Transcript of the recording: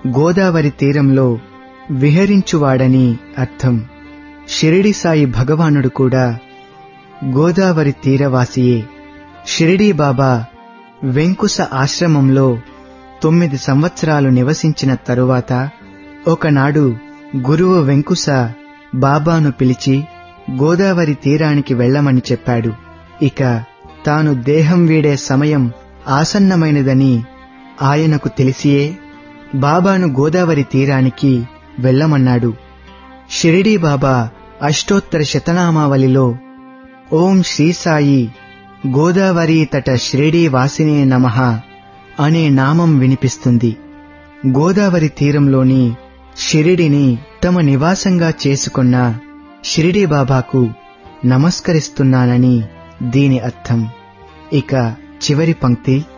గోదావరి తీరంలో విహరించువాడని అర్థం షిరిడి సాయి భగవానుడు కూడా గోదావరి తీరవాసియే షిరిడీ బాబా వెంకుశ ఆశ్రమంలో తొమ్మిది సంవత్సరాలు నివసించిన తరువాత ఒకనాడు గురువు వెంకుశ బాబాను పిలిచి గోదావరి తీరానికి వెళ్ళమని చెప్పాడు ఇక తాను దేహం వీడే సమయం ఆసన్నమైనదని ఆయనకు తెలిసియే బాబాను గోదావరి తీరానికి వెళ్ళమన్నాడు షిరిడీ బాబా అష్టోత్తర శతనామావళిలో ఓం శ్రీ సాయి గోదావరి తట షిరిడీ వాసినే నమః అనే నామం వినిపిస్తుంది గోదావరి తీరంలోని షిరిడిని తమ నివాసంగా చేసుకున్న షిరిడీ బాబాకు నమస్కరిస్తున్నానని దీని అర్థం ఇక చివరి పంక్తి